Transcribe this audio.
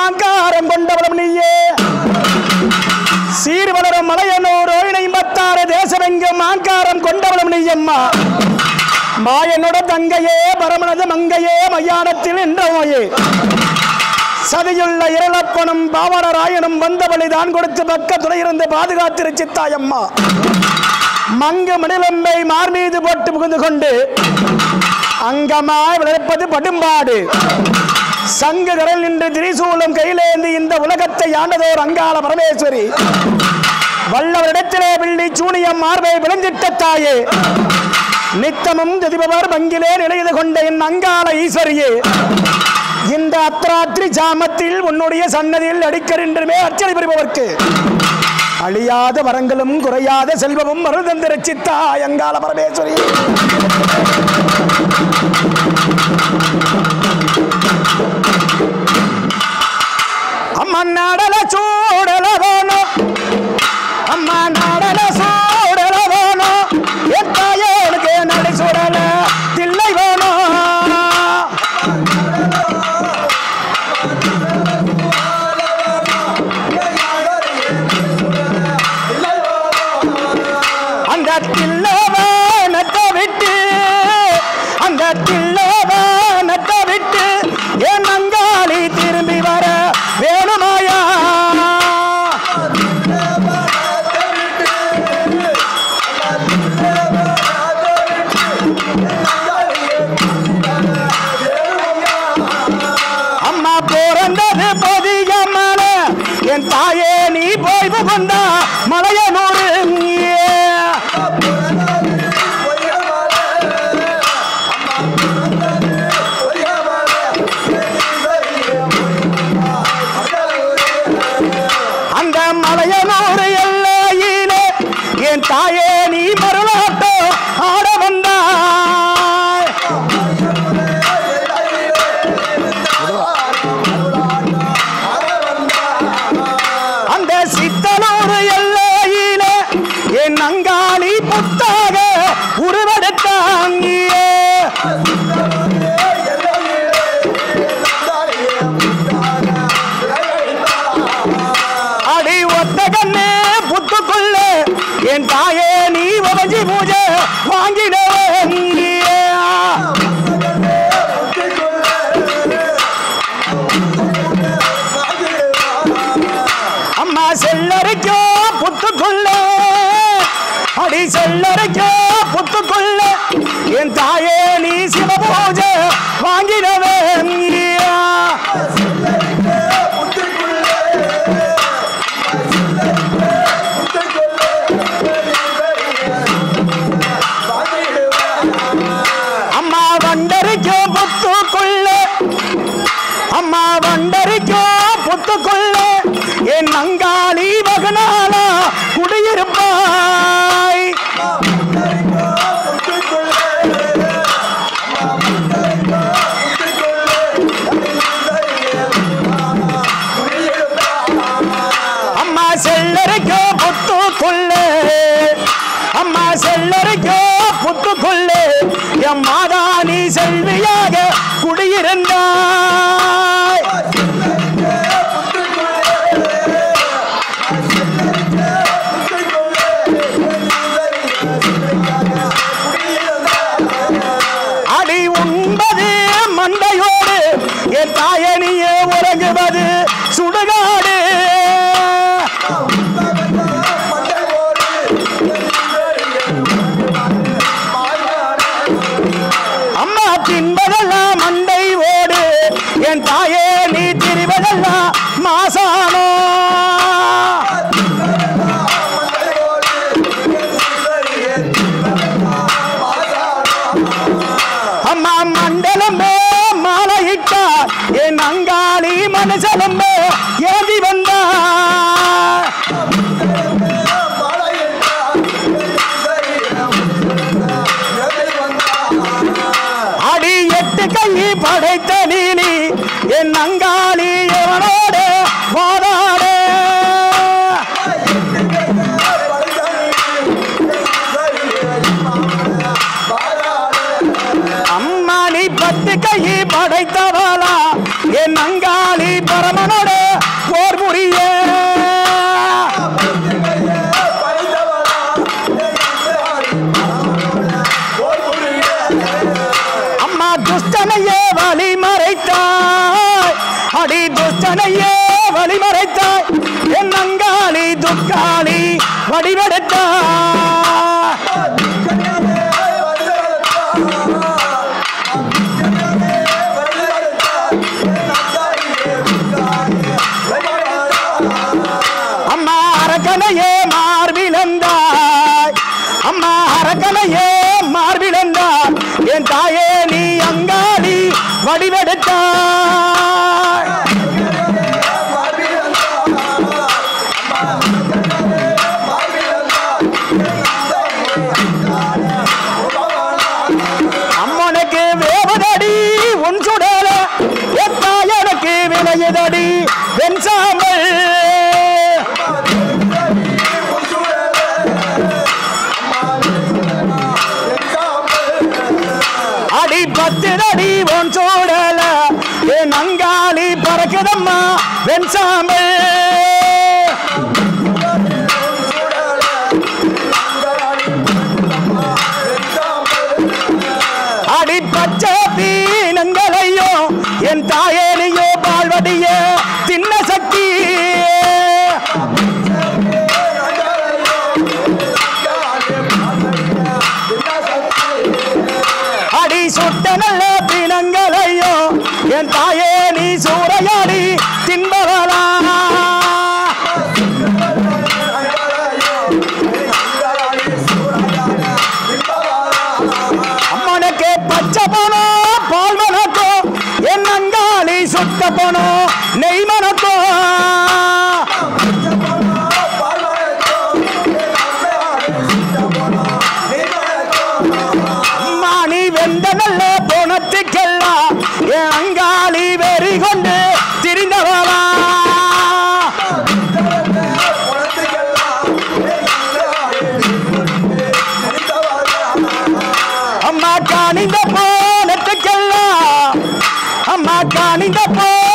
மாங்காரம் கொண்டவளும் நீயே சீர் வளரும் மலையனூர் ஓயினை மத்தாறு தேசமெங்கும் மாங்காரம் கொண்டவளும் நீயம்மா மாயனோட தங்கையே பரமனது மங்கையே மையானத்தில் நின்றவோயே சதியுள்ள இரளப்பனும் பாவனராயனும் வந்தவழி தான் கொடுத்து பக்க துணையிருந்து பாதுகாத்திருச்சித்தாயம்மா மங்கு மணிலம்பை மார் மீது போட்டு புகுந்து கொண்டு அங்கமாய் விளைப்பது படும்பாடு சங்கு கடல் நின்று திரிசூலம் கையிலேந்தி இந்த உலகத்தை ஆண்டதோர் அங்காள பரமேஸ்வரி வல்லவரிடத்திலே வில்லி சூனியம் மார்பை விளைஞ்சிட்ட தாயே நித்தமும் ஜதிபவர் பங்கிலே நிலையது கொண்ட என் அங்காள ஈஸ்வரியே இந்த அத்ராத்திரி ஜாமத்தில் உன்னுடைய சன்னதியில் அடிக்கரின்றுமே அர்ச்சனை புரிபவர்க்கு அழியாத வரங்களும் குறையாத செல்வமும் மருதந்திர சித்தா அங்காள பரமேஸ்வரி அம்மா நாடல சூடல வேணும் அம்மா நாடல சூடல வேணும் எத்தாயோனுக்கு நடை சூடல தில்லை வேணும் அந்த தில்லவனத்தை விட்டு அந்த தில்லவனத்தை விட்டு என் அங்காளி திரும்பி வர வேணுமாயா அம்மா பிறந்தது பொதிய மலை என் தாயே நீ போய் புகுந்தா மலையனூர் நீயே. அந்த மலையனூர் எல்லையிலே என் தாயே நீ மருளாட்டம் ஆட வந்தாய் அந்த சித்தனூர் எல்லையிலே என் அங்காளி புத்தாக உருவெடுத்தாங்கியே அடி ஒத்த கண்ணு புத்துக்குள்ள என் தாயே நீ வவஞ்சி பூஜை வாங்கினவங்கியே அம்மா செல்லரைக்கோ புத்துக்குள்ள அடி செல்லரைக்கோ புத்துக்குள்ள என் தாயே நீ சிவ பூஜை வாங்கினவங்கியா அம்மா வண்டரிக்கோ புத்துக்குள்ள அம்மா வண்டரிக்கோ புத்துக்குள்ள என் அங்காளி மகனாலா குடியிருப்பாய் அம்மா செல்லரைக்கோ புத்துக்குள்ள அம்மா செல்லரைக்கோ புத்துக்குள்ள என் மாதா நீ செல்வியாக குடியிருந்தாய் அடி உண்பது மண்டையோடு என் தாயணியே உறங்குவது சுடுகாடு அம்மா தின்பதெல்லாம் மண்டை ஓடு என் தாயே நீ திரிவதெல்லாம் மாசானோ அம்மா மண்டலமே மாலையிட்டா என் அங்காளி மனசலம்பே ஏந்தி வந்தா அடி எட்டு கை படைத்த நீலி என் அங்காளி எவனோட வாதாடே அம்மா நீ பத்து கை படைத்தவளா என் அங்காளி பரமனோட வடிவடைத்தாய் அடி துஷ்டனையே வழிமறைத்தாய் என் அங்காளி துக்காளி வடிவெடுத்தாய் அம்மா அரக்கனையே மார்பிழந்தாய் அம்மா அரக்கனையே மார்பிழந்தாய் என் தாயே நீ அங்காளி வடிவெடுத்தாய் அம்மனுக்கு வேவதடி உன் சுடல என் தாயனுக்கு விளையதடி வெண் சாம்பல் அடி பத்திரடி உன் சூடல என் அங்காளி பறக்குதம்மா வெண் சாம்பல் அடி பச்சை பீனங்களையோ என் தாயேனையோ பால்வடிய தின்ன சக்தி அடி சுட்ட நல்ல பீனங்களையோ என் தாயே நீ சூறையாடி தின்பவளா அம்மனுக்கு பச்சை பணம் பால் மணக்கும் என் அங்காளி சுட்ட பணம் நெய் மணக்கும் அம்மா நீ வெந்த நல்ல போனத்துக்கெல்லாம் என் அங்காளி வெறி கொண்டு திரிந்தவளா அம்மா காணிந்த போனத்துக்கெல்லாம் அம்மா காணிந்த போ